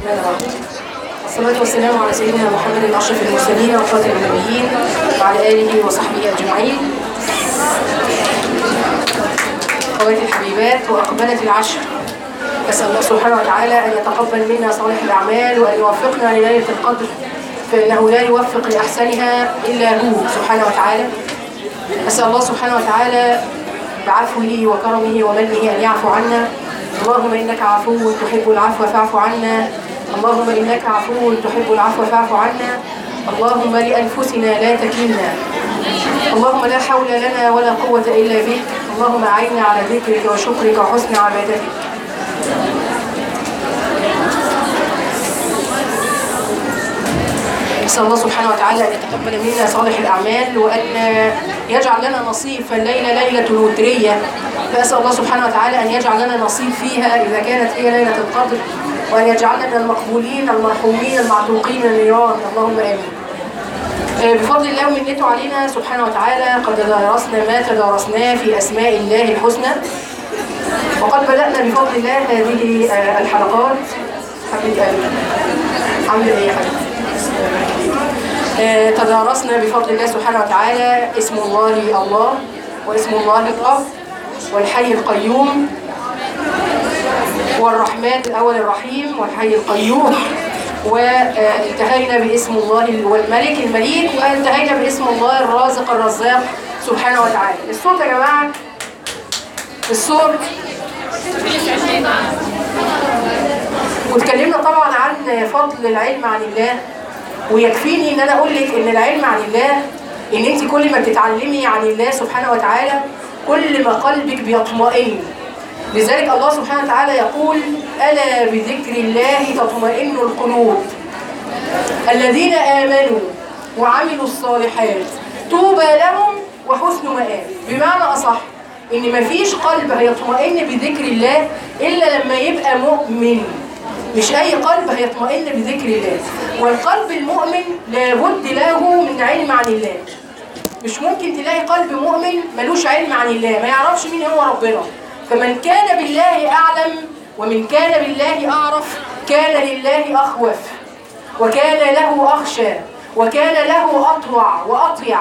والصلاة والسلام على سيدنا محمد أشرف المرسلين وخاتم النبيين وعلى آله وصحبه أجمعين. أخواتي الحبيبات وأقبلت العشر. أسأل الله سبحانه وتعالى أن يتقبل منا صالح الأعمال وأن يوفقنا لليلة القدر فإنه لا يوفق لأحسنها إلا هو سبحانه وتعالى. أسأل الله سبحانه وتعالى بعفوه وكرمه ومنه أن يعفو عنا اللهم إنك عفو تحب العفو فاعف عنا اللهم إنك عفو تحب العفو فاعف عنا اللهم لأنفسنا لا تكلنا اللهم لا حول لنا ولا قوة إلا بك اللهم أعنا على ذكرك وشكرك وحسن عبادتك نسأل الله سبحانه وتعالى أن يتقبل منا صالح الأعمال وأن يجعل لنا نصيب فالليلة ليلة الوترية فأسأل الله سبحانه وتعالى أن يجعل لنا نصيب فيها إذا كانت هي ليلة القدر وأن يجعلنا من المقبولين المرحومين المعتوقين من النيران اللهم آمين آه، بفضل الله ومنته علينا سبحانه وتعالى قد درسنا ما تدارسناه في أسماء الله الحسنى وقد بدأنا بفضل الله هذه آه، الحلقات حبيبي قلبي عامل ايه يا حبيبي آه، تدارسنا بفضل الله سبحانه وتعالى اسم الله الله واسم الله الرب والحي القيوم والرحمن الأول الرحيم والحي القيوم وانتهينا باسم الله والملك المليك وانتهينا باسم الله الرازق الرزاق سبحانه وتعالى الصوت يا جماعة الصوت واتكلمنا طبعا عن فضل العلم عن الله ويكفيني ان انا اقول لك ان العلم عن الله ان انت كل ما بتتعلمي عن الله سبحانه وتعالى كل ما قلبك بيطمئن لذلك الله سبحانه وتعالى يقول الا بذكر الله تطمئن القلوب الذين امنوا وعملوا الصالحات طوبى لهم وحسن مآب بمعنى اصح ان مفيش قلب هيطمئن بذكر الله الا لما يبقى مؤمن مش اي قلب هيطمئن بذكر الله والقلب المؤمن لابد له من علم عن الله مش ممكن تلاقي قلب مؤمن ملوش علم عن الله ما يعرفش مين هو ربنا فمن كان بالله اعلم ومن كان بالله اعرف كان لله اخوف وكان له اخشى وكان له اطوع واطيع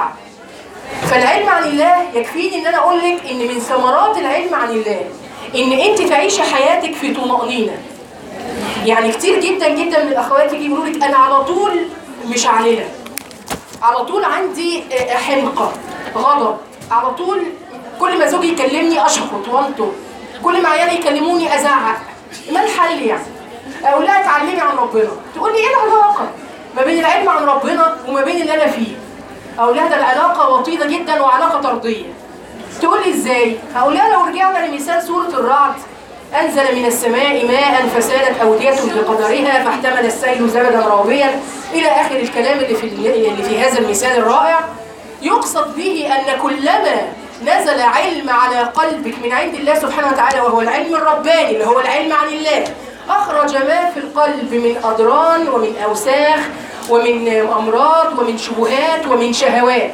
فالعلم عن الله يكفيني ان انا اقول لك ان من ثمرات العلم عن الله ان انت تعيشي حياتك في طمأنينة يعني كتير جدا جدا من الاخوات يجي يقولوا لك انا على طول مش عالله على طول عندي آه، حمقى غضب على طول كل ما زوجي يكلمني اشخط وانطر كل ما عيالي يكلموني ازعق ما الحل يعني اقول لها اتعلمي عن ربنا تقول لي ايه العلاقه ما بين العلم عن ربنا وما بين اللي انا فيه اقول لها ده العلاقه وطيده جدا وعلاقه طرديه تقول لي ازاي هقول لها لو رجعنا لمثال سوره الرعد أنزل من السماء ماء فسالت أودية بقدرها فاحتمل السيل زبدا رابيا إلى آخر الكلام اللي في اللي في هذا المثال الرائع يقصد به أن كلما نزل علم على قلبك من عند الله سبحانه وتعالى وهو العلم الرباني اللي هو العلم عن الله أخرج ما في القلب من أضران ومن أوساخ ومن أمراض ومن شبهات ومن شهوات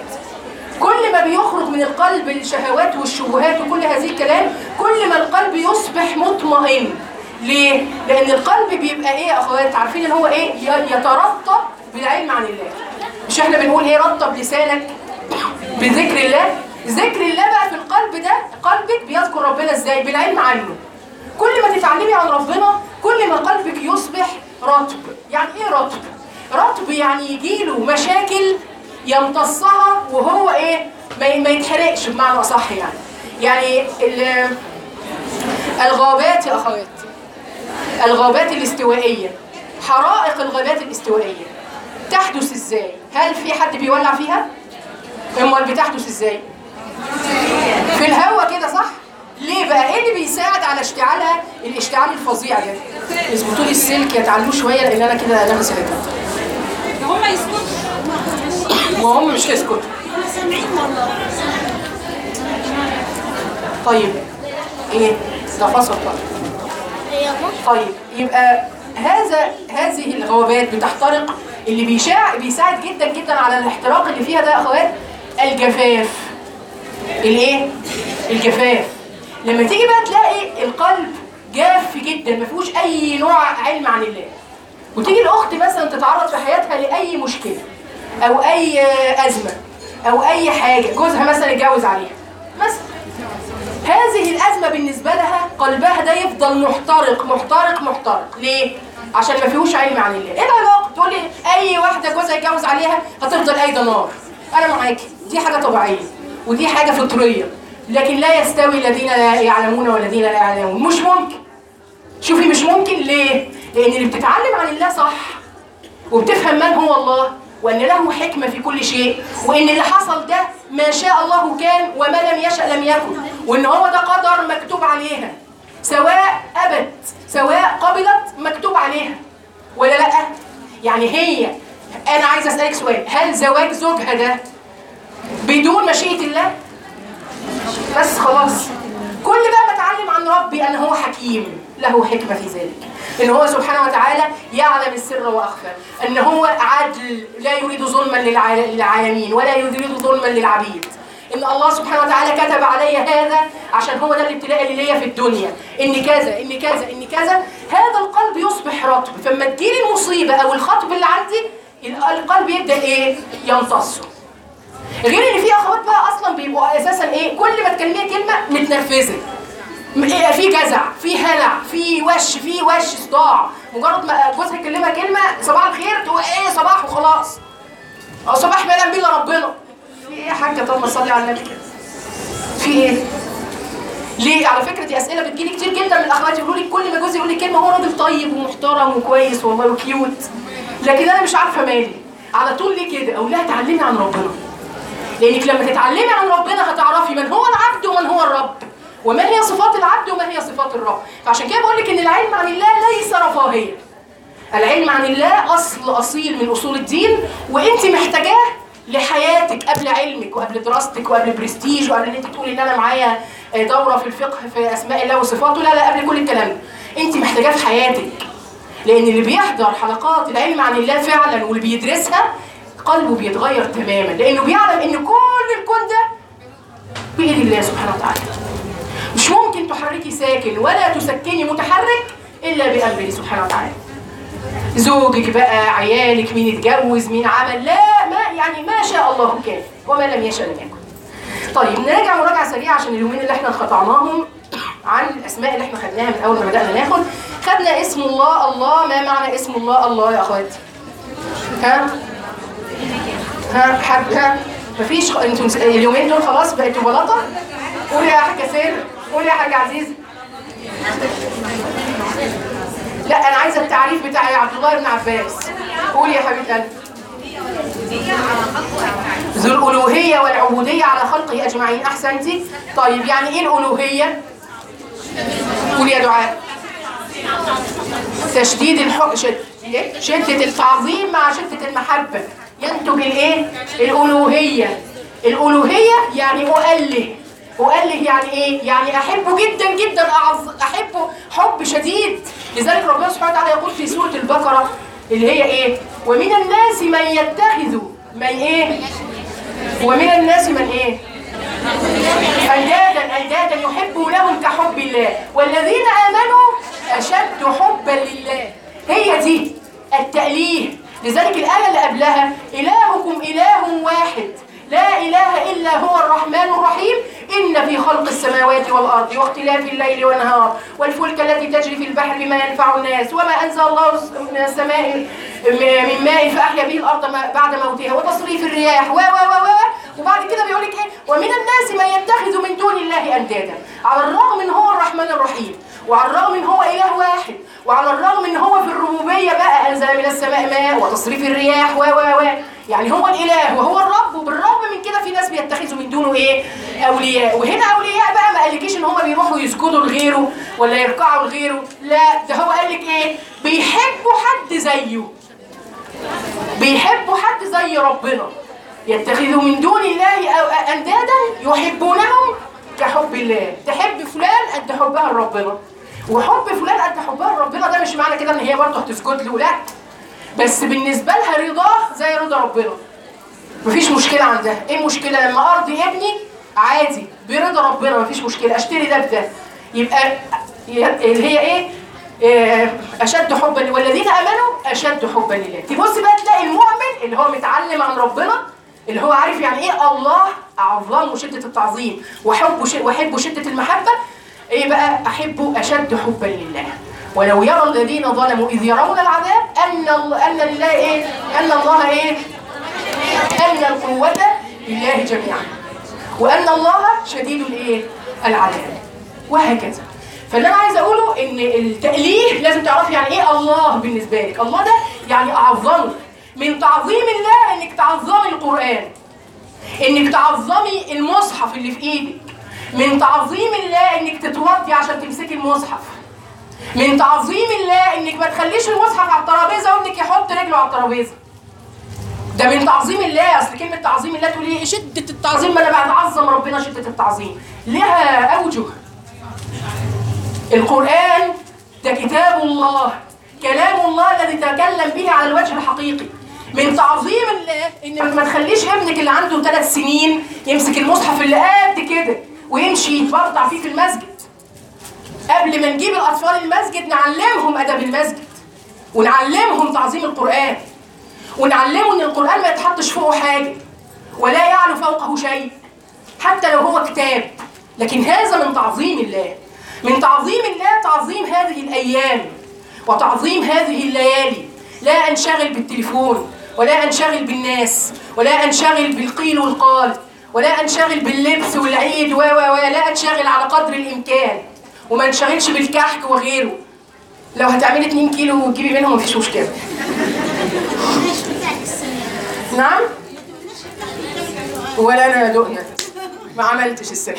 كل ما بيخرج من القلب الشهوات والشبهات وكل هذه الكلام كل ما القلب يصبح مطمئن ليه؟ لأن القلب بيبقى إيه يا أخوات عارفين إن هو إيه؟ ي- يترطب بالعلم عن الله مش إحنا بنقول إيه رطب لسانك بذكر الله ذكر الله بقى في القلب ده قلبك بيذكر ربنا إزاي؟ بالعلم عنه كل ما تتعلمي عن ربنا كل ما قلبك يصبح رطب يعني ايه رطب رطب يعني يجيله مشاكل يمتصها وهو ايه ما ما يتحرقش بمعنى اصح يعني يعني ال- الغابات يا اخوات الغابات الاستوائيه حرائق الغابات الاستوائيه تحدث ازاي هل في حد بيولع فيها امال بتحدث ازاي في الهواء كده صح ليه بقى ايه اللي بيساعد على اشتعالها الاشتعال الفظيع ده اظبطوا لي السلك يتعلوه شويه لان انا كده نفسي هيتقطع هم يسكتوا وهم مش هيسكتوا سامعين والله طيب ايه ده فصل بقى يا ماما طيب يبقى هذا هذه الغابات بتحترق اللي بيشاع بيساعد جدا جدا على الاحتراق اللي فيها ده يا اخوات الجفاف الايه الجفاف لما تيجي بقى تلاقي القلب جاف جدا ما فيهوش اي نوع علم عن الله وتيجي الاخت مثلا تتعرض في حياتها لاي مشكله او اي ازمه او اي حاجه جوزها مثلا اتجوز عليها مثلا هذه الازمه بالنسبه لها قلبها ده يفضل محترق محترق محترق ليه عشان ما فيهوش علم عن الله ايه العلاقه تقول لي اي واحده جوزها يتجوز عليها هتفضل قايده نار انا معاكي دي حاجه طبيعيه ودي حاجه فطريه لكن لا يستوي الذين لا يعلمون والذين لا يعلمون مش ممكن شوفي مش ممكن ليه لان اللي بتتعلم عن الله صح وبتفهم من هو الله وان له حكمه في كل شيء وان اللي حصل ده ما شاء الله كان وما لم يشأ لم يكن وان هو ده قدر مكتوب عليها سواء ابت سواء قبلت مكتوب عليها ولا لا يعني هي انا عايزه اسالك سؤال هل زواج زوجها ده بدون مشيئه الله بس خلاص كل بقى بتعلم عن ربي ان هو حكيم له حكمه في ذلك ان هو سبحانه وتعالى يعلم السر واخفى ان هو عدل لا يريد ظلما للع- للعالمين ولا يريد ظلما للعبيد ان الله سبحانه وتعالى كتب علي هذا عشان هو ده الابتلاء اللي ليا في الدنيا ان كذا ان كذا ان كذا هذا القلب يصبح رطب فلما تجيلي المصيبه او الخطب اللي عندي القلب يبدا ايه يمتصه غير ان في اخوات بقى اصلا بيبقوا اساسا ايه كل ما تكلميها كلمه متنرفزه م- إيه في جزع في هلع في وش في وش صداع مجرد ما جوزها يكلمها كلمه صباح الخير تقول ايه صباح وخلاص او صباح ما يعلم بيه ربنا في ايه يا حاجه طب ما تصلي على النبي كده في ايه ليه على فكره دي اسئله بتجيلي كتير جدا من الاخوات يقولوا لي كل ما جوزي يقول لي كلمه هو راجل طيب ومحترم وكويس والله وكيوت لكن انا مش عارفه مالي على طول ليه كده اقول لها اتعلمي عن ربنا لانك لما تتعلمي عن ربنا هتعرفي من هو العبد ومن هو الرب وما هي صفات العبد وما هي صفات الرب فعشان كده بقول لك ان العلم عن الله ليس رفاهيه العلم عن الله اصل اصيل من اصول الدين وانت محتاجاه لحياتك قبل علمك وقبل دراستك وقبل برستيج وقبل ان انت تقولي ان انا معايا دوره في الفقه في اسماء الله وصفاته لا لا قبل كل الكلام ده انت محتاجاه في حياتك لان اللي بيحضر حلقات العلم عن الله فعلا واللي بيدرسها قلبه بيتغير تماما لانه بيعلم ان كل الكون ده بايد الله سبحانه وتعالى مش ممكن تحركي ساكن ولا تسكني متحرك الا بامره سبحانه وتعالى زوجك بقى عيالك مين اتجوز مين عمل لا ما يعني ما شاء الله كان وما لم يشاء لم يكن طيب نراجع مراجعه سريعه عشان اليومين اللي احنا انقطعناهم عن الاسماء اللي احنا خدناها من اول ما بدانا ناخد خدنا اسم الله الله ما معنى اسم الله الله يا اخواتي ها ها حد ها مفيش انتوا مس- اليومين دول خلاص بقيتوا بلاطه قولي يا حاجه سير قولي يا حاجه عزيز لا انا عايزه التعريف بتاع عبد الله بن عباس قولي يا حبيبه قلبي ذو الالوهيه والعبوديه على خلقه اجمعين احسنتي طيب يعني ايه الالوهيه قولي يا دعاء تشديد الحب شد إيه؟ شدة التعظيم مع شدة المحبة ينتج الايه؟ الألوهية الألوهية يعني أؤله أؤله يعني ايه؟ يعني أحبه جدا جدا أعظ أحبه حب شديد لذلك ربنا سبحانه وتعالى يقول في سورة البقرة اللي هي ايه؟ ومن الناس من يتخذ من ايه؟ ومن الناس من ايه؟ أندادا أندادا يحبونهم كحب الله والذين آمنوا أشد حبا لله هي دي التأليه لذلك الآية اللي قبلها إلهكم إله واحد لا إله إلا هو الرحمن الرحيم إن في خلق السماوات والأرض واختلاف الليل والنهار والفلك التي تجري في البحر بما ينفع الناس وما أنزل الله من السماء من ماء فأحيا به الأرض ما- بعد موتها وتصريف الرياح و و و و وبعد كده بيقول لك ايه ومن الناس من يتخذ من دون الله اندادا على الرغم ان هو الرحمن الرحيم وعلى الرغم ان هو اله واحد وعلى الرغم ان هو في الربوبيه بقى انزل من السماء ماء وتصريف الرياح و و و يعني هو الاله وهو الرب وبالرغم من كده في ناس بيتخذوا من دونه ايه اولياء وهنا اولياء بقى ما قالكيش ان هم بيروحوا يسجدوا لغيره ولا يركعوا لغيره لا ده هو قال لك ايه بيحبوا حد زيه بيحبوا حد زي ربنا يتخذوا من دون الله أو أندادا يحبونهم كحب الله تحب فلان قد حبها لربنا وحب فلان قد حبها لربنا ده مش معنى كده ان هي برضه هتسجد له لا بس بالنسبه لها رضاه زي رضا ربنا مفيش مشكله عندها ايه المشكله لما ارضي ابني عادي برضا ربنا مفيش مشكله اشتري ده بده يبقى اللي هي ايه إيه، اشد حبا والذين امنوا اشد حبا لله تبص بقى تلاقي المؤمن اللي هو متعلم عن ربنا اللي هو عارف يعني ايه الله اعظمه شده التعظيم وحبه ش... وحبه شده المحبه ايه بقى احبه اشد حبا لله ولو يرى الذين ظلموا اذ يرون العذاب ان ال... ان لله ايه ان الله ايه ان القوه لله جميعا وان الله شديد الايه العذاب وهكذا فاللي انا عايزه اقوله ان التأليه لازم تعرفي يعني ايه الله بالنسبه لك الله ده يعني اعظمه من تعظيم الله انك تعظمي القران انك تعظمي المصحف اللي في ايدك من تعظيم الله انك تتوضي عشان تمسكي المصحف من تعظيم الله انك ما تخليش المصحف على الترابيزه وابنك يحط رجله على الترابيزه ده من تعظيم الله اصل كلمه تعظيم الله تقول ايه شده التعظيم ما انا بعظم ربنا شده التعظيم لها اوجه القرآن ده كتاب الله كلام الله الذي تكلم به على الوجه الحقيقي من تعظيم الله ان ما تخليش ابنك اللي عنده ثلاث سنين يمسك المصحف اللي قد كده ويمشي يتبرطع فيه في المسجد قبل ما نجيب الاطفال المسجد نعلمهم ادب المسجد ونعلمهم تعظيم القرآن ونعلمه ان القرآن ما يتحطش فوقه حاجة ولا يعلو فوقه شيء حتى لو هو كتاب لكن هذا من تعظيم الله من تعظيم الله تعظيم هذه الأيام وتعظيم هذه الليالي لا أنشغل بالتليفون ولا أنشغل بالناس ولا أنشغل بالقيل والقال ولا أنشغل باللبس والعيد و و و لا أنشغل على قدر الإمكان وما انشغلش بالكحك وغيره لو هتعملي 2 كيلو وتجيبي منهم مفيش مشكلة نعم ولا انا دقنا ما عملتش السنه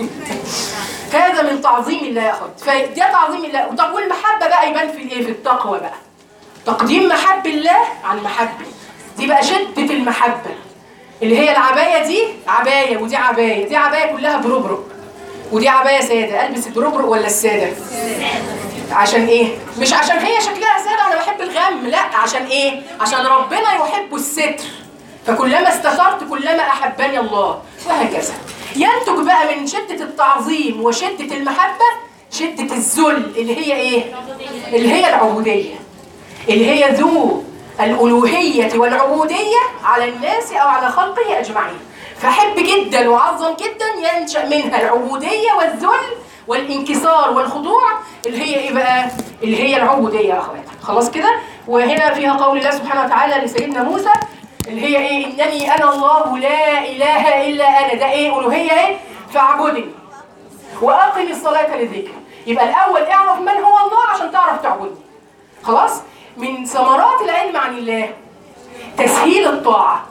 هذا من تعظيم الله يا اخوات فده تعظيم الله طب والمحبه بقى يبان في الايه في التقوى بقى تقديم محب الله عن محبه دي بقى شده المحبه اللي هي العبايه دي عبايه ودي عبايه دي عبايه كلها بربرق ودي عبايه ساده البس البربرق ولا الساده عشان ايه مش عشان هي شكلها ساده وانا بحب الغم لا عشان ايه عشان ربنا يحب الستر فكلما استترت كلما احبني الله وهكذا ينتج بقى من شده التعظيم وشده المحبه شده الذل اللي هي ايه اللي هي العبوديه اللي هي ذو الالوهيه والعبوديه على الناس او على خلقه اجمعين فاحب جدا واعظم جدا ينشا منها العبوديه والذل والانكسار والخضوع اللي هي ايه بقى اللي هي العبوديه يا اخوات خلاص كده وهنا فيها قول الله سبحانه وتعالى لسيدنا موسى اللي هي ايه انني انا الله لا اله الا انا ده ايه الوهيه ايه فاعبدني واقم الصلاه لذكري يبقى الاول اعرف من هو الله عشان تعرف تعبدني خلاص من ثمرات العلم عن الله تسهيل الطاعه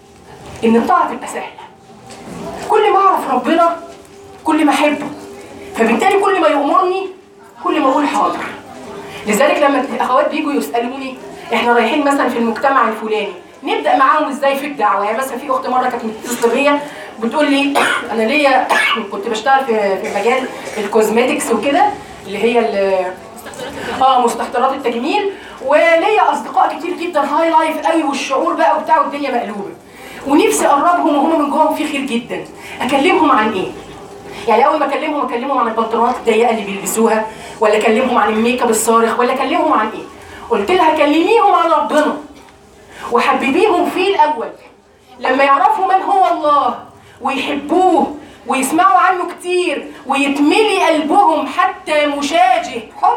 ان الطاعه تبقى سهله كل ما اعرف ربنا كل ما احبه فبالتالي كل ما يأمرني كل ما اقول حاضر لذلك لما الاخوات بيجوا يسالوني احنا رايحين مثلا في المجتمع الفلاني نبدا معاهم ازاي في الدعوه يعني مثلا في اخت مره كانت متصله بيا بتقول لي انا ليا كنت بشتغل في في مجال الكوزماتكس وكده اللي هي ال- اه مستحضرات التجميل وليا اصدقاء كتير جدا هاي لايف قوي والشعور بقى وبتاع والدنيا مقلوبه ونفسي اقربهم وهم من جواهم في خير جدا اكلمهم عن ايه يعني اول ما اكلمهم اكلمهم عن البنطلونات الضيقه اللي بيلبسوها ولا اكلمهم عن الميك اب الصارخ ولا اكلمهم عن ايه قلت لها كلميهم عن ربنا وحببيهم فيه الاول لما يعرفوا من هو الله ويحبوه ويسمعوا عنه كتير ويتملي قلبهم حتى مشاجه حب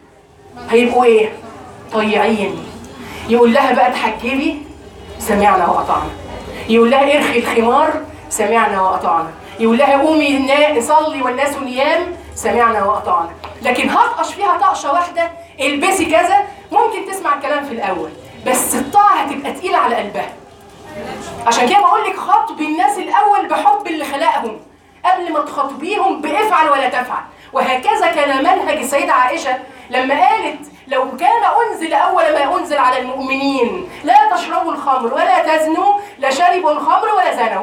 هيبقوا ايه طيعين يقول لها بقى تحجبي سمعنا واطعنا يقول لها ارخي الخمار سمعنا واطعنا يقول لها قومي نا- صلي والناس نيام سمعنا واطعنا لكن هطقش فيها طقشه واحده البسي كذا ممكن تسمع الكلام في الاول بس الطاعه هتبقى تقيله على قلبها عشان كده بقول لك خاطبي الناس الاول بحب اللي خلقهم قبل ما تخاطبيهم بافعل ولا تفعل وهكذا كان منهج السيده عائشه لما قالت لو كان انزل اول ما انزل على المؤمنين لا تشربوا الخمر ولا تزنوا لشربوا الخمر ولا زنوا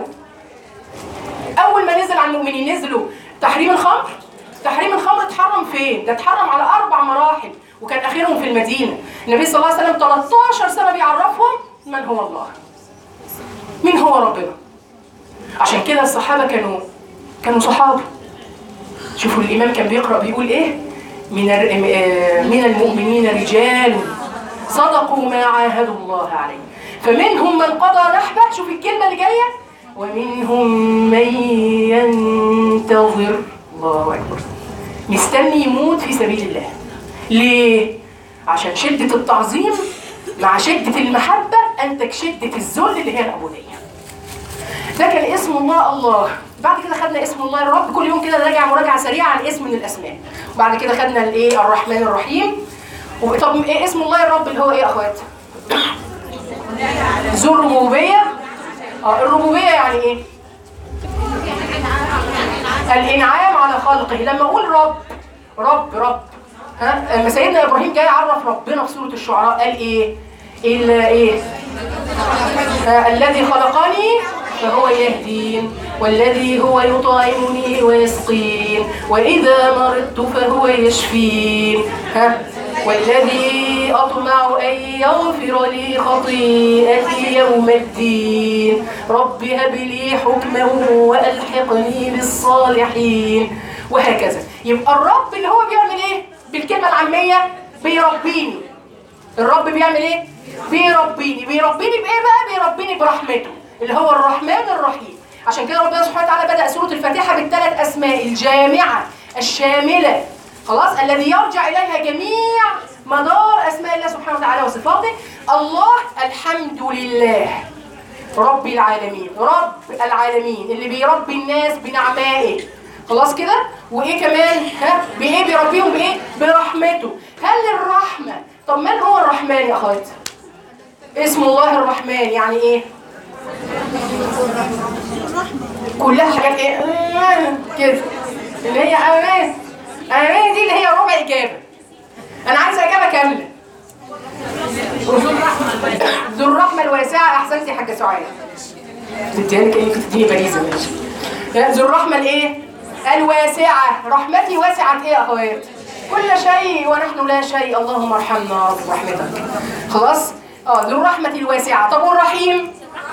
اول ما نزل على المؤمنين نزلوا تحريم الخمر تحريم الخمر اتحرم فين ده اتحرم على اربع مراحل وكان اخرهم في المدينه النبي صلى الله عليه وسلم 13 سنه بيعرفهم من هو الله مين هو ربنا عشان كده الصحابه كانوا كانوا صحابه شوفوا الامام كان بيقرا بيقول ايه من الر- آه، من المؤمنين رجال صدقوا ما عاهدوا الله عليه فمنهم من قضى نحبه شوف الكلمة اللي جاية ومنهم من ينتظر الله أكبر مستني يموت في سبيل الله ليه؟ عشان شدة التعظيم مع شدة المحبة أنتج شدة الذل اللي هي العبودية ده كان اسم الله الله بعد كده خدنا اسم الله الرب كل يوم كده نراجع مراجعه سريعه عن اسم من الاسماء وبعد كده خدنا الايه الرحمن الرحيم طب ايه اسم الله الرب اللي هو ايه يا اخوات ذو الربوبيه اه الربوبيه يعني ايه الانعام على خلقه لما اقول رب رب رب ها لما سيدنا ابراهيم جاي يعرف ربنا في سوره الشعراء قال ايه الا ايه آه، الذي خلقني فهو يهدين والذي هو يطعمني ويسقين وإذا مرضت فهو يشفين ها والذي أطمع أن يغفر لي خطيئتي يوم الدين رب هب لي حكما وألحقني بالصالحين وهكذا يبقى الرب اللي هو بيعمل ايه بالكلمة العامية بيربيني الرب بيعمل ايه؟ بيربيني بيربيني بايه بقى؟ بيربيني برحمته اللي هو الرحمن الرحيم عشان كده ربنا سبحانه وتعالى بدأ سورة الفاتحة بالثلاث أسماء الجامعة الشاملة خلاص الذي يرجع إليها جميع مدار أسماء الله سبحانه وتعالى وصفاته الله الحمد لله رب العالمين رب العالمين اللي بيربي الناس بنعمائه خلاص كده وايه كمان ها بايه بيربيهم بايه برحمته هل الرحمه طب من هو الرحمن يا اخوات اسم الله الرحمن يعني ايه كلها حاجات ايه آه، كده اللي هي امان امان دي اللي هي ربع اجابه انا عايزه اجابه كامله ذو الرحمه الواسعه احسنتي يا حاجه سعاد تديني كانك تديني باريزه ماشي لا، ذو الرحمه الايه الواسعه رحمتي وسعت ايه يا اخوات كل شيء ونحن لا شيء اللهم ارحمنا يا رب برحمتك خلاص اه ذو الرحمه الواسعه طب والرحيم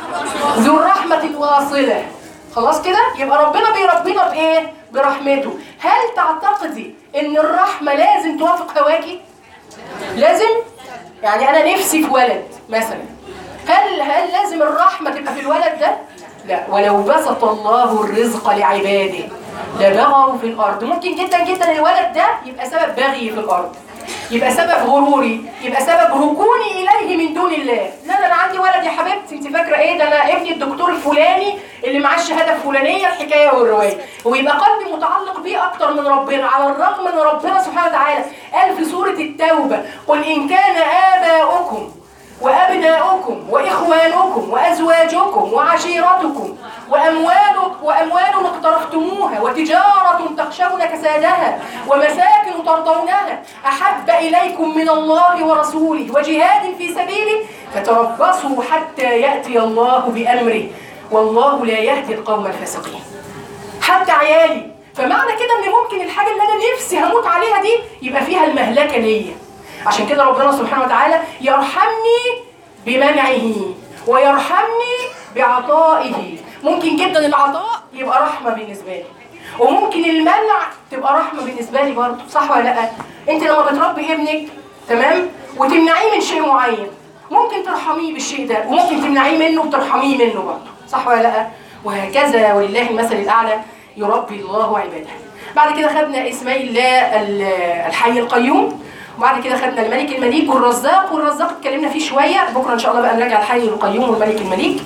ذو الرحمه الواصله خلاص كده يبقى ربنا بيربينا بايه برحمته هل تعتقدي ان الرحمه لازم توافق هواكي لازم يعني انا نفسي في ولد مثلا هل هل لازم الرحمه تبقى في الولد ده لا ولو بسط الله الرزق لعباده لبغوا في الارض ممكن جدا جدا الولد ده يبقى سبب بغي في الارض يبقى سبب غروري يبقى سبب ركوني اليه من دون الله لا ده انا عندي ولد يا حبيبتي انت فاكره ايه ده انا ابني الدكتور الفلاني اللي معاه الشهاده الفلانيه الحكايه والروايه ويبقى قلبي متعلق بيه اكتر من ربنا على الرغم ان ربنا سبحانه وتعالى قال في سوره التوبه قل ان كان اباؤكم وأبناؤكم وإخوانكم وأزواجكم وعشيرتكم وأموال وأموال اقترفتموها وتجارة تخشون كسادها ومساكن ترضونها أحب إليكم من الله ورسوله وجهاد في سبيله فتربصوا حتى يأتي الله بأمره والله لا يهدي القوم الفاسقين حتى عيالي فمعنى كده ان ممكن الحاجه اللي انا نفسي هموت عليها دي يبقى فيها المهلكه ليا عشان كده ربنا سبحانه وتعالى يرحمني بمنعه ويرحمني بعطائه ممكن جدا العطاء يبقى رحمه بالنسبه لي وممكن المنع تبقى رحمه بالنسبه لي برضه صح ولا لا انت لما بتربي ابنك تمام وتمنعيه من شيء معين ممكن ترحميه بالشيء ده وممكن تمنعيه منه وترحميه منه برضه صح ولا لا وهكذا ولله المثل الاعلى يربي الله عباده بعد كده خدنا اسمي الله ال- الحي القيوم وبعد كده خدنا الملك المليك والرزاق والرزاق اتكلمنا فيه شويه بكره ان شاء الله بقى نراجع الحي القيوم والملك المليك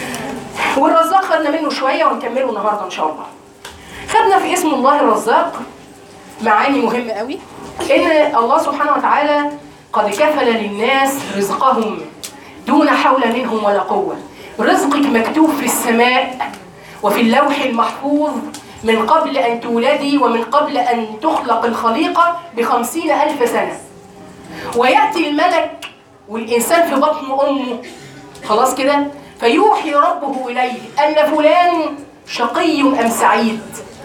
والرزاق خدنا منه شويه ونكمله النهارده ان شاء الله خدنا في اسم الله الرزاق معاني مهمه قوي ان الله سبحانه وتعالى قد كفل للناس رزقهم دون حول منهم ولا قوه رزقك مكتوب في السماء وفي اللوح المحفوظ من قبل أن تولدي ومن قبل أن تخلق الخليقة بخمسين ألف سنة ويأتي الملك والإنسان في بطن أمه خلاص كده فيوحي ربه إليه أن فلان شقي أم سعيد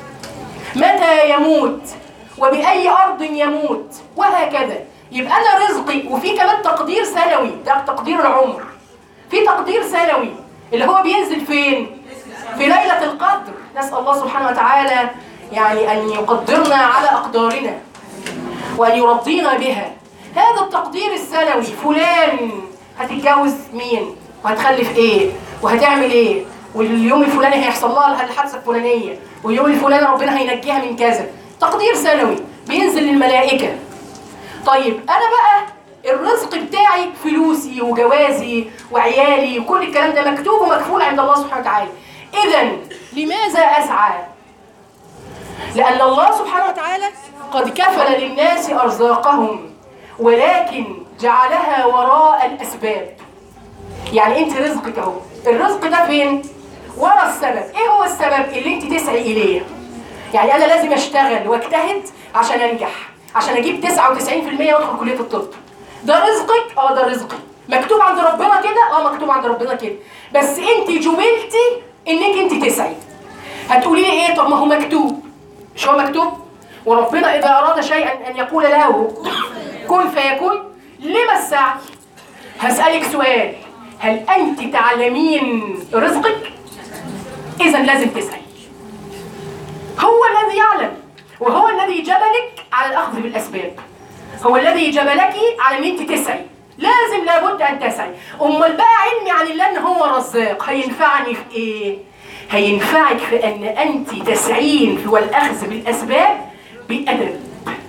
متى يموت وبأي أرض يموت وهكذا يبقى أنا رزقي وفي كمان تقدير سنوي ده تقدير العمر في تقدير سنوي اللي هو بينزل فين؟ في ليلة القدر نسأل الله سبحانه وتعالى يعني أن يقدرنا على أقدارنا وأن يرضينا بها هذا التقدير السنوي فلان هتتجوز مين وهتخلف ايه وهتعمل ايه واليوم الفلاني هيحصل لها الحادثه الفلانيه واليوم الفلاني ربنا هينجيها من كذا تقدير سنوي بينزل للملائكه طيب انا بقى الرزق بتاعي فلوسي وجوازي وعيالي وكل الكلام ده مكتوب ومكفول عند الله سبحانه وتعالى اذا لماذا اسعى لأن الله سبحانه وتعالى قد كفل للناس أرزاقهم ولكن جعلها وراء الأسباب يعني أنت رزقك أهو الرزق ده فين؟ ورا السبب إيه هو السبب اللي أنت تسعي إليه؟ يعني أنا لازم أشتغل وأجتهد عشان أنجح عشان أجيب 99% وأدخل كلية الطب ده رزقك؟ أه ده رزقي مكتوب عند ربنا كده؟ أه مكتوب عند ربنا كده بس أنت جبلتي إنك أنت تسعي هتقولي لي إيه؟ طب ما هو مكتوب مش هو مكتوب وربنا إذا أراد شيئا أن يقول له كن فيكون لما السعي هسألك سؤال هل أنت تعلمين رزقك إذا لازم تسعي هو الذي يعلم وهو الذي جبلك على الأخذ بالأسباب هو الذي جبلك على أن أنت تسعي لازم لابد أن تسعي أمال بقى علمي عن الله أن هو رزاق هينفعني في إيه؟ هينفعك في أن أنت تسعين في والأخذ بالأسباب بأدب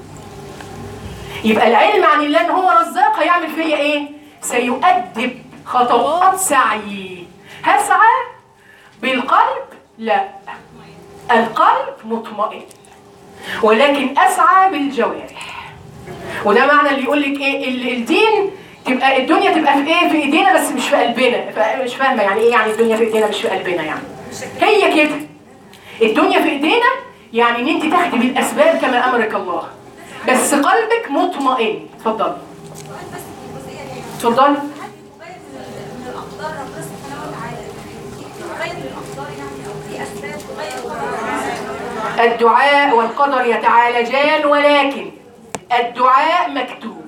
يبقى العلم عن الله أن هو رزاق هيعمل فيا إيه؟ سيؤدب خطوات سعي هسعى بالقلب؟ لا القلب مطمئن ولكن أسعى بالجوارح وده معنى اللي يقول لك ايه ال- الدين تبقى الدنيا تبقى في ايه في ايدينا بس مش في قلبنا ف- مش فاهمه يعني ايه يعني الدنيا في ايدينا مش في قلبنا يعني هي كده الدنيا في ايدينا يعني ان انت تاخدي بالاسباب كما امرك الله بس قلبك مطمئن اتفضلي اتفضلي من الاقدار ربنا سبحانه وتعالى تغير الاقدار يعني او في اسباب تغير الدعاء والقدر يتعالجان ولكن الدعاء مكتوب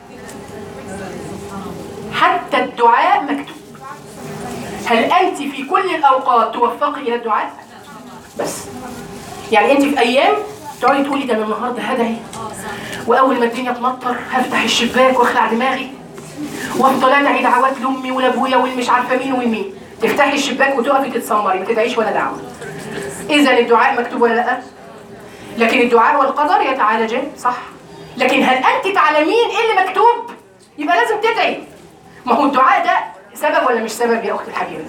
حتى الدعاء مكتوب هل أنت في كل الأوقات توفقي إلى الدعاء؟ بس يعني أنت في أيام تقعدي تقولي ده أنا النهارده هدعي وأول ما الدنيا تمطر هفتح الشباك وأخلع دماغي وأفضل أدعي دعوات لأمي ولأبويا والمش عارفة مين ومين تفتحي الشباك وتقفي تتسمري ما تدعيش ولا دعوة إذا الدعاء مكتوب ولا لأ؟ لكن الدعاء والقدر يتعالجان صح لكن هل أنت تعلمين إيه اللي مكتوب؟ يبقى لازم تدعي ما هو الدعاء ده سبب ولا مش سبب يا أختي الحبيبة؟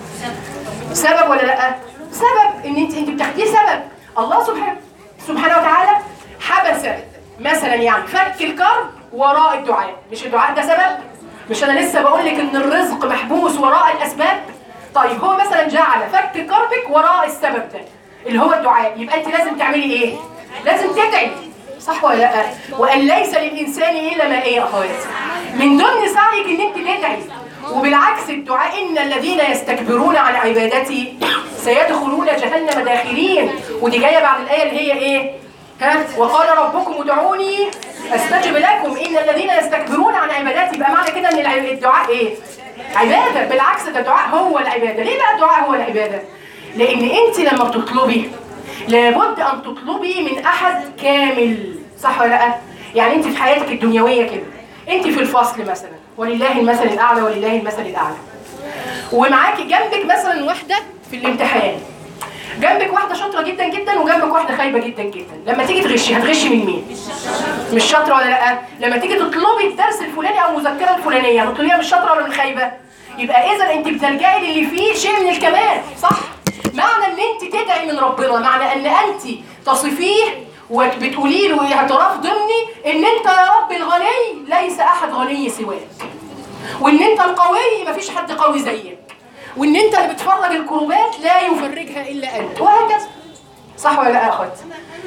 سبب ولا لأ؟ سبب إن أنت أنت بتاخديه سبب الله سبحانه سبحانه وتعالى حبس مثلا يعني فك الكرب وراء الدعاء مش الدعاء ده سبب؟ مش أنا لسه بقول لك إن الرزق محبوس وراء الأسباب؟ طيب هو مثلا جعل فك كربك وراء السبب ده اللي هو الدعاء يبقى انت لازم تعملي ايه لازم تدعي صح ولا لا وان ليس للانسان الا ما ايه يا اخواتي من ضمن سعيك ان انت تدعي وبالعكس الدعاء ان الذين يستكبرون عن عبادتي سيدخلون جهنم داخلين ودي جايه بعد الايه اللي هي ايه ها وقال ربكم ادعوني استجب لكم ان الذين يستكبرون عن عبادتي يبقى معنى كده ان الع- الدعاء ايه عباده بالعكس ده الدعاء هو العباده ليه بقى الدعاء هو العباده لان انت لما بتطلبي لابد ان تطلبي من احد كامل صح ولا لا يعني انت في حياتك الدنيويه كده انت في الفصل مثلا ولله المثل الاعلى ولله المثل الاعلى ومعاكي جنبك مثلا واحده في الامتحان جنبك واحده شاطره جدا جدا وجنبك واحده خايبه جدا جدا لما تيجي تغشي هتغشي من مين مش شاطره ولا لا لما تيجي تطلبي الدرس الفلاني او المذكره الفلانيه هتطلبيها مش شاطره ولا من خايبه يبقى اذا انت بتلجئي للي فيه شيء من الكمال صح معنى ان انت تدعي من ربنا معنى ان انت تصفيه وبتقولي له اعتراف ضمني ان انت يا رب الغني ليس احد غني سواك وان انت القوي مفيش حد قوي زيك وان انت اللي بتفرج الكروبات لا يفرجها الا انت وهكذا صح ولا لا يا اخواتي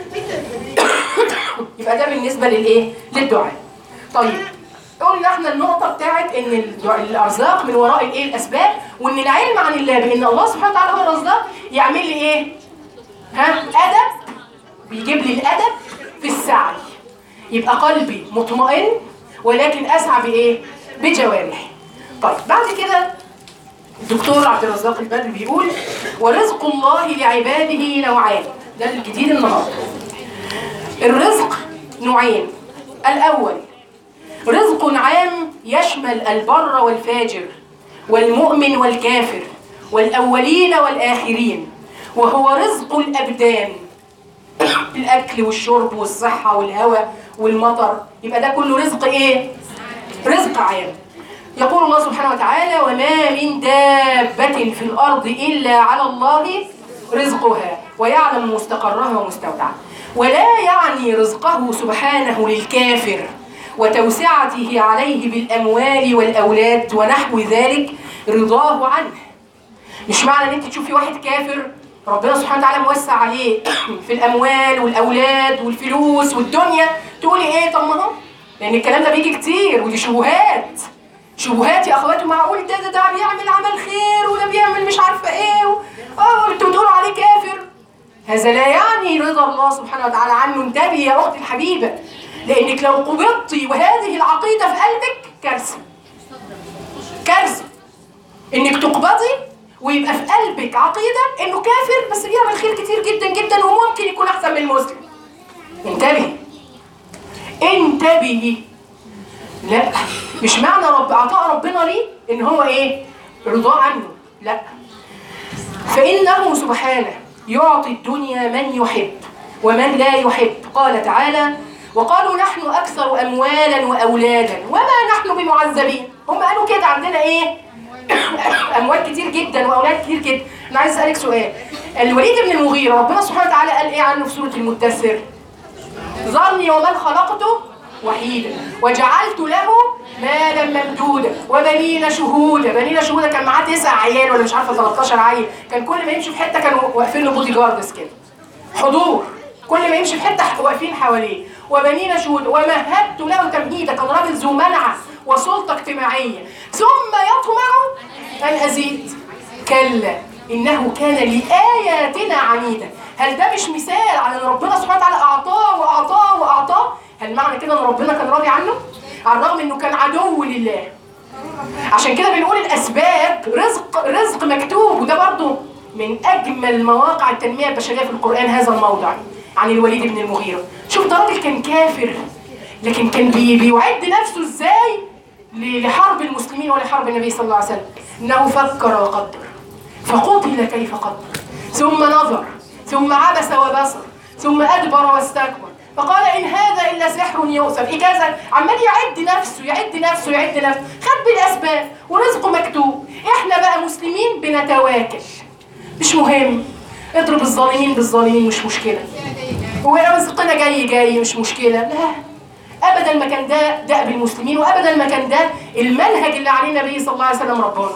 يبقى ده بالنسبه للايه للدعاء طيب قلنا احنا النقطه بتاعت ان الدعاء- الارزاق من وراء الايه الاسباب وان العلم عن الله بان الله سبحانه وتعالى هو الرزاق يعمل لي ايه ها ادب بيجيب لي الادب في السعي يبقى قلبي مطمئن ولكن اسعى بايه بجوارحي طيب بعد كده الدكتور عبد الرزاق البدري بيقول ورزق الله لعباده نوعان ده الجديد النهارده الرزق نوعين الاول رزق عام يشمل البر والفاجر والمؤمن والكافر والأولين والآخرين وهو رزق الأبدان الأكل والشرب والصحة والهواء والمطر يبقى ده كله رزق إيه؟ رزق عام يقول الله سبحانه وتعالى وما من دابة في الأرض إلا على الله رزقها ويعلم مستقرها ومستودعها ولا يعني رزقه سبحانه للكافر وتوسعته عليه بالأموال والأولاد ونحو ذلك رضاه عنه مش معنى ان انت تشوفي واحد كافر ربنا سبحانه وتعالى موسع عليه في الاموال والاولاد والفلوس والدنيا تقولي ايه طب ما هو لان الكلام ده بيجي كتير ودي شبهات شبهات يا اخواتي معقول ده ده, ده بيعمل عمل خير وده بيعمل مش عارفه ايه و... اه انتوا بتقولوا عليه كافر هذا لا يعني رضا الله سبحانه وتعالى عنه انتبهي يا اختي الحبيبه لانك لو قبضتي وهذه العقيده في قلبك كارثه كارثه انك تقبضي ويبقى في قلبك عقيده انه كافر بس بيعمل خير كتير جدا جدا وممكن يكون احسن من المسلم انتبهي انتبهي لا مش معنى رب عطاء ربنا ليه ان هو ايه رضاه عنه لا فانه سبحانه يعطي الدنيا من يحب ومن لا يحب قال تعالى وقالوا نحن اكثر اموالا واولادا وما نحن بمعذبين هم قالوا كده عندنا ايه اموال كتير جدا واولاد كتير جدا انا عايز اسالك سؤال الوليد بن المغيره ربنا سبحانه وتعالى قال ايه عنه في سوره المدثر ظني ومن خلقته وحيدا وجعلت له مالا ممدودا وبنين شهودا بنين شهودا كان معاه تسع عيال ولا مش عارفه 13 عيل كان كل ما يمشي في حته كانوا واقفين له بودي جاردز كده حضور كل ما يمشي في حته واقفين حواليه وبنين شهودا ومهدت له تمهيدا كان راجل ذو منعه وسلطه اجتماعيه ثم يطمع ان ازيد كلا انه كان لاياتنا عنيدا هل ده مش مثال على ان ربنا سبحانه وتعالى اعطاه واعطاه واعطاه هل معنى كده ان ربنا كان راضي عنه على الرغم انه كان عدو لله عشان كده بنقول الاسباب رزق رزق مكتوب وده برضو من اجمل مواقع التنميه البشريه في القران هذا الموضع عن الوليد بن المغيره شوف ده راجل كان كافر لكن كان بي بيعد نفسه ازاي ل- لحرب المسلمين ولحرب النبي صلى الله عليه وسلم انه فكر وقدر فقتل كيف قدر ثم نظر ثم عبس وبصر ثم ادبر واستكبر فقال ان هذا الا سحر يؤثر ايه كذا عمال يعد نفسه يعد نفسه يعد نفسه خد بالاسباب ورزقه مكتوب احنا بقى مسلمين بنتواكل مش مهم اضرب الظالمين بالظالمين مش مشكله ورزقنا جاي جاي مش مشكله لا ابدا ما كان ده دأب المسلمين وابدا ما كان ده المنهج اللي عليه النبي صلى الله عليه وسلم ربنا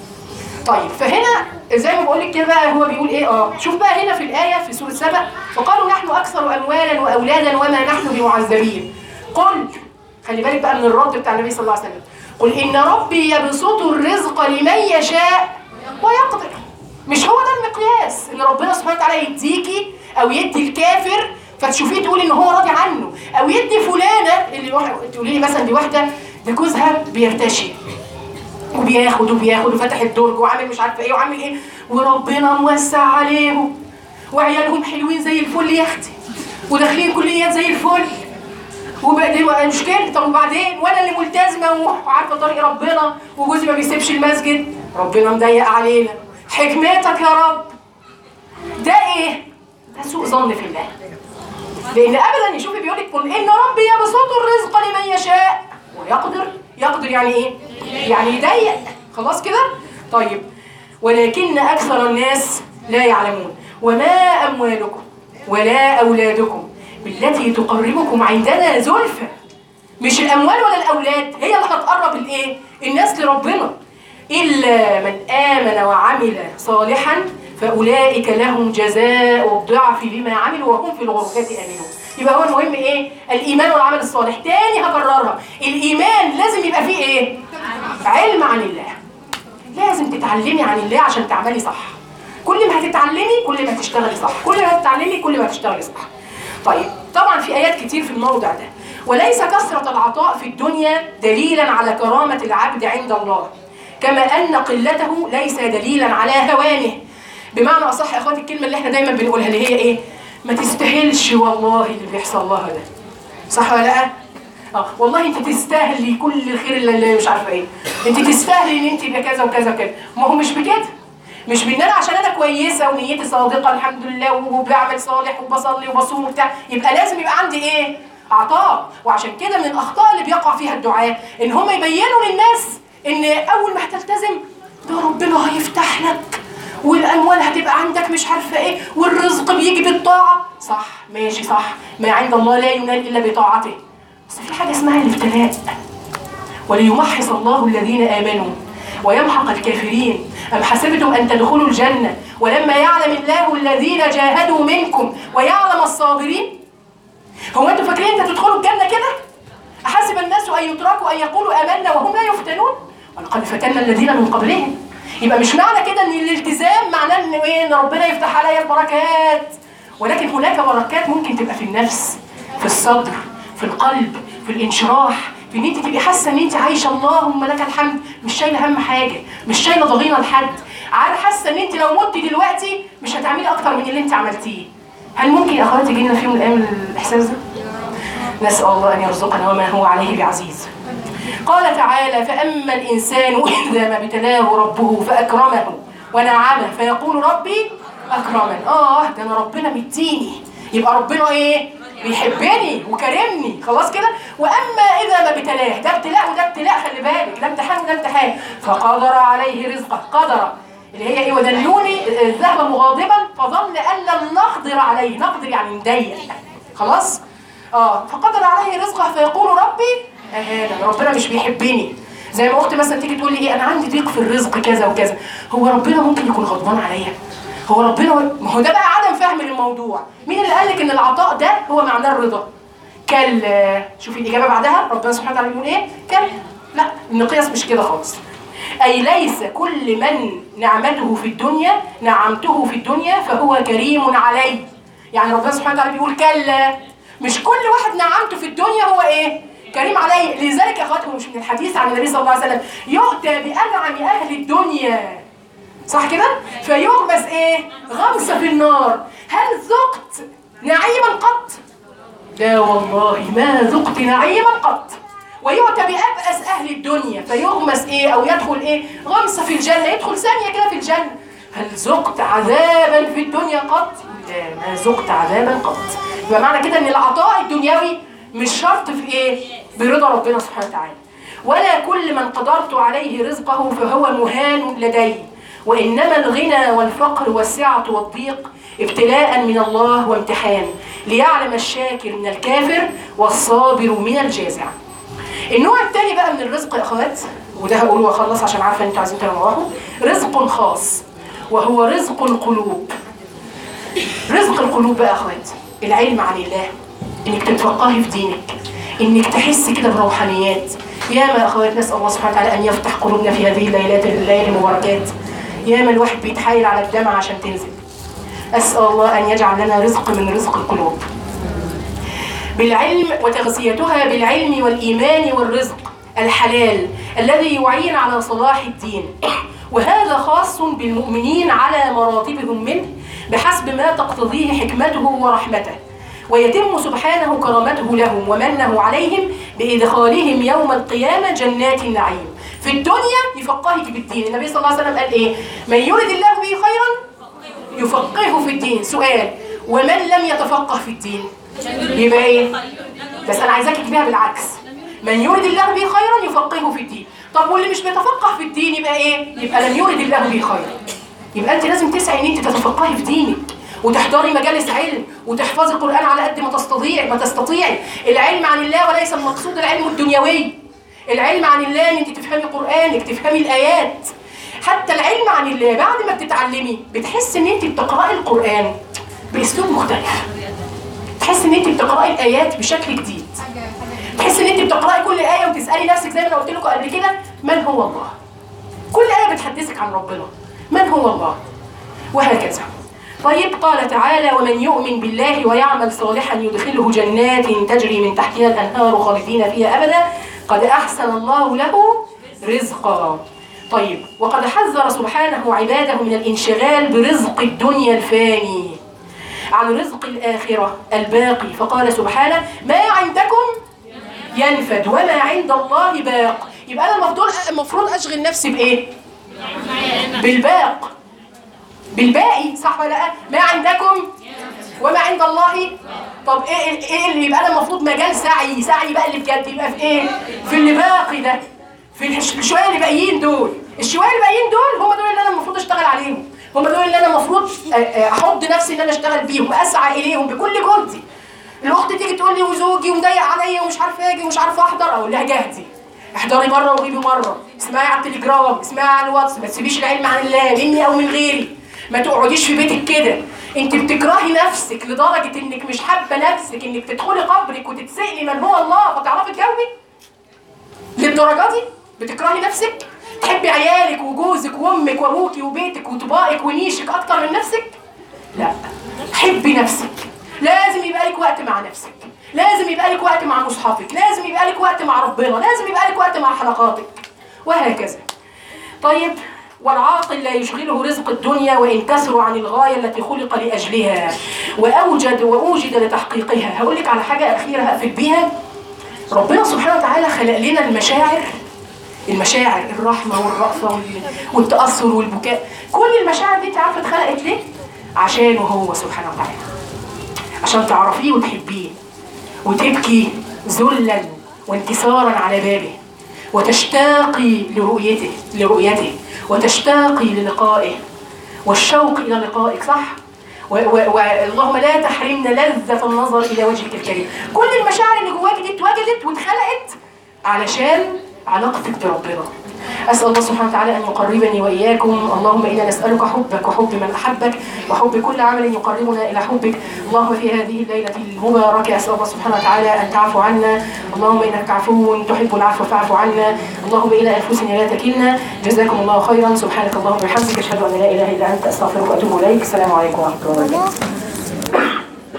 طيب فهنا زي ما بقول لك كده بقى هو بيقول ايه اه شوف بقى هنا في الايه في سوره سبأ فقالوا نحن اكثر اموالا واولادا وما نحن بمعذبين قل خلي بالك بقى من الرد بتاع النبي صلى الله عليه وسلم قل ان ربي يبسط الرزق لمن يشاء ويقدر مش هو ده المقياس ان ربنا سبحانه وتعالى يديكي او يدي الكافر فتشوفيه تقولي ان هو راضي عنه او يدي فلانه اللي واحد تقولي لي مثلا دي واحده ده جوزها بيرتشي وبياخد وبياخد وفتح الدرج وعامل مش عارفه ايه وعامل ايه وربنا موسع عليهم وعيالهم حلوين زي الفل يا اختي وداخلين كليات زي الفل وبعدين مش كده طب وبعدين وانا اللي ملتزمه وعارفه طريق ربنا وجوزي ما بيسيبش المسجد ربنا مضيق علينا حكمتك يا رب ده ايه؟ ده سوء ظن في الله لان ابدا شوفي بيقول لك قل ان ربي يبسط الرزق لمن يشاء ويقدر يقدر يعني ايه يعني يضيق خلاص كده طيب ولكن اكثر الناس لا يعلمون وما اموالكم ولا اولادكم بالتي تقربكم عندنا زلفى مش الاموال ولا الاولاد هي اللي هتقرب الايه الناس لربنا الا من امن وعمل صالحا فاولئك لهم جزاء الضعف بما عملوا وهم في الغرفات امنون يبقى هو المهم ايه الايمان والعمل الصالح تاني هكررها الايمان لازم يبقى فيه ايه علم عن الله لازم تتعلمي عن الله عشان تعملي صح كل ما هتتعلمي كل ما هتشتغلي صح كل ما هتتعلمي كل ما هتشتغلي صح طيب طبعا في ايات كتير في الموضع ده وليس كثرة العطاء في الدنيا دليلا على كرامة العبد عند الله كما أن قلته ليس دليلا على هوانه بمعنى أصح يا أخواتي الكلمة اللي احنا دايما بنقولها اللي هي إيه ما تستاهلش والله اللي بيحصل لها ده صح ولا لا اه والله انت تستاهلي كل الخير اللي اللي مش عارفه ايه انت تستاهلي ان انت يبقى كذا وكذا وكذا ما هو مش بكده مش بان انا عشان انا كويسه ونيتي صادقه الحمد لله وبعمل صالح وبصلي وبصوم وبتاع يبقى لازم يبقى عندي ايه عطاء وعشان كده من الاخطاء اللي بيقع فيها الدعاء ان هم يبينوا للناس ان اول ما هتلتزم ده ربنا هيفتح لك والاموال هتبقى عندك مش عارفه ايه والرزق بيجي بالطاعه صح ماشي صح ما عند الله لا ينال الا بطاعته بس في حاجه اسمها الابتلاء وليمحص الله الذين امنوا ويمحق الكافرين ام حسبتم ان تدخلوا الجنه ولما يعلم الله الذين جاهدوا منكم ويعلم الصابرين هو انتوا فاكرين انتوا تدخلوا الجنه كده احسب الناس ان يتركوا ان يقولوا امنا وهم لا يفتنون ولقد فتنا الذين من قبلهم يبقى مش معنى كده ان الالتزام معناه ان ايه ان ربنا يفتح عليا البركات ولكن هناك بركات ممكن تبقى في النفس في الصدر في القلب في الانشراح في ان انت تبقي حاسه ان انت عايشه اللهم لك الحمد مش شايله هم حاجه مش شايله ضغينه لحد عارفه حاسه ان انت لو متي دلوقتي مش هتعملي اكتر من اللي انت عملتيه هل ممكن يا اخواتي يجي لنا في يوم من الايام الاحساس ده؟ نسال الله ان يرزقنا وما هو عليه بعزيز قال تعالى فأما الإنسان إذا ما ابتلاه ربه فأكرمه ونعمه فيقول ربي أكرمن آه ده أنا ربنا مديني يبقى ربنا إيه؟ بيحبني وكرمني خلاص كده واما اذا ما ابتلاه ده ابتلاء وده ابتلاء خلي بالك ده امتحان وده امتحان فقدر عليه رزقه قدر اللي هي ايه وذلوني آه، ذهب مغاضبا فظن ان لم نقدر عليه نقدر يعني نضيق خلاص اه فقدر عليه رزقه فيقول ربي اهانا ربنا مش بيحبني زي ما اختي مثلا تيجي تقول لي ايه انا عندي ضيق في الرزق كذا وكذا هو ربنا ممكن يكون غضبان عليا هو ربنا ما هو ده بقى عدم فهم للموضوع مين اللي قال لك ان العطاء ده هو معناه الرضا كلا شوفي الاجابه بعدها ربنا سبحانه وتعالى بيقول ايه كلا لا المقياس مش كده خالص أي ليس كل من نعمته في الدنيا نعمته في الدنيا فهو كريم علي يعني ربنا سبحانه وتعالى بيقول كلا مش كل واحد نعمته في الدنيا هو ايه كريم علي لذلك يا اخواتكم مش من الحديث عن النبي صلى الله عليه وسلم يؤتى بأنعم أهل الدنيا صح كده فيغمس ايه غمسة في النار هل ذقت نعيما قط لا والله ما ذقت نعيما قط ويؤتى بأبأس أهل الدنيا فيغمس إيه أو يدخل إيه غمسة في الجنة يدخل ثانية كده في الجنة هل ذقت عذابا في الدنيا قط؟ لا ما ذقت عذابا قط يبقى معنى كده إن العطاء الدنيوي مش شرط في إيه؟ برضا ربنا سبحانه وتعالى ولا كل من قدرت عليه رزقه فهو مهان لدي وإنما الغنى والفقر والسعة والضيق ابتلاء من الله وامتحان ليعلم الشاكر من الكافر والصابر من الجازع النوع الثاني بقى من الرزق يا اخوات وده هقوله واخلص عشان عارفه ان انتوا عايزين تنوعوا رزق خاص وهو رزق القلوب رزق القلوب بقى يا اخوات العلم عن الله انك تتفقهي في دينك انك تحسي كده بروحانيات يا ما يا اخوات نسال الله سبحانه وتعالى ان يفتح قلوبنا في هذه الليلات الليالي المباركات يا ما الواحد بيتحايل على الدمع عشان تنزل اسال الله ان يجعل لنا رزق من رزق القلوب بالعلم وتغذيتها بالعلم والإيمان والرزق الحلال الذي يعين على صلاح الدين وهذا خاص بالمؤمنين على مراتبهم منه بحسب ما تقتضيه حكمته ورحمته ويتم سبحانه كرامته لهم ومنه عليهم بإدخالهم يوم القيامة جنات النعيم في الدنيا يفقهك بالدين النبي صلى الله عليه وسلم قال إيه من يرد الله به خيرا يفقهه في الدين سؤال ومن لم يتفقه في الدين يبقى ايه بس انا عايزاك تجيبها بالعكس من يرد الله به خيرا يفقهه في الدين طب واللي مش بيتفقه في الدين يبقى ايه يبقى لم يرد الله به خيرا يبقى انت لازم تسعي ان انت تتفقهي في دينك وتحضري مجالس علم وتحفظي القران على قد ما تستطيعي ما تستطيعي العلم عن الله وليس المقصود العلم الدنيوي العلم عن الله ان انت تفهمي قرانك تفهمي الايات حتى العلم عن الله بعد ما بتتعلمي بتحس ان انت بتقراي القران باسلوب مختلف تحس ان انت بتقراي الايات بشكل جديد تحس ان انت بتقراي كل ايه وتسالي نفسك زي ما انا قلت لكم قبل كده من هو الله كل ايه بتحدثك عن ربنا من هو الله وهكذا طيب قال تعالى ومن يؤمن بالله ويعمل صالحا يدخله جنات تجري من تحتها الانهار خالدين فيها ابدا قد احسن الله له رزقا طيب وقد حذر سبحانه عباده من الانشغال برزق الدنيا الفاني عن رزق الآخرة الباقي فقال سبحانه ما عندكم ينفد وما عند الله باق يبقى انا المفروض المفروض اشغل نفسي بايه بالباق بالباقي صح ولا لا ما عندكم وما عند الله طب ايه ايه اللي يبقى انا المفروض مجال سعي سعي بقى اللي بجد يبقى في ايه في اللي باقي ده في الش- الشويه اللي باقيين دول الشويه اللي باقيين دول هم دول اللي انا المفروض اشتغل عليهم هم دول اللي انا المفروض آه، آه، احط نفسي ان انا اشتغل بيهم اسعى اليهم بكل جهدي الاخت تيجي تقول لي وزوجي ومضيق عليا ومش عارفه اجي ومش عارفه احضر اقول لها جهدي احضري مره وغيبي مره اسمعي على التليجرام اسمعي على الواتس ما تسيبيش العلم عن الله مني او من غيري ما تقعديش في بيتك كده انت بتكرهي نفسك لدرجه انك مش حابه نفسك انك تدخلي قبرك وتتسالي من هو الله فتعرفي تجاوبي للدرجه دي بتكرهي نفسك تحبي عيالك وجوزك وامك وابوكي وبيتك وطبائك ونيشك اكتر من نفسك لا حبي نفسك لازم يبقى لك وقت مع نفسك لازم يبقى لك وقت مع مصحفك لازم يبقى لك وقت مع ربنا لازم يبقى لك وقت مع حلقاتك وهكذا طيب والعاقل لا يشغله رزق الدنيا وإن كسر عن الغاية التي خلق لأجلها وأوجد وأوجد لتحقيقها هقول لك على حاجة أخيرة هقفل بيها ربنا سبحانه وتعالى خلق لنا المشاعر المشاعر الرحمة والرأفة وال- والتأثر والبكاء كل المشاعر دي انت عارفة اتخلقت ليه؟ عشانه هو سبحانه وتعالى عشان تعرفيه وتحبيه وتبكي ذلا وانكسارا على بابه وتشتاقي لرؤيته لرؤيته وتشتاقي للقائه والشوق الى لقائك صح واللهم لا تحرمنا لذة النظر الى وجهك الكريم كل المشاعر اللي جواك دي اتوجدت واتخلقت علشان علاقتك بربنا أسأل الله سبحانه وتعالى أن يقربني وإياكم اللهم إنا نسألك حبك وحب من أحبك وحب كل عمل يقربنا إلى حبك اللهم في هذه الليلة المباركة أسأل الله سبحانه وتعالى أن تعفو عنا اللهم إنك عفو تحب العفو فاعف عنا اللهم إلى أنفسنا لا تكلنا جزاكم الله خيرا سبحانك اللهم وبحمدك أشهد أن لا إله إلا أنت أستغفرك وأتوب إليك السلام عليكم ورحمة الله وبركاته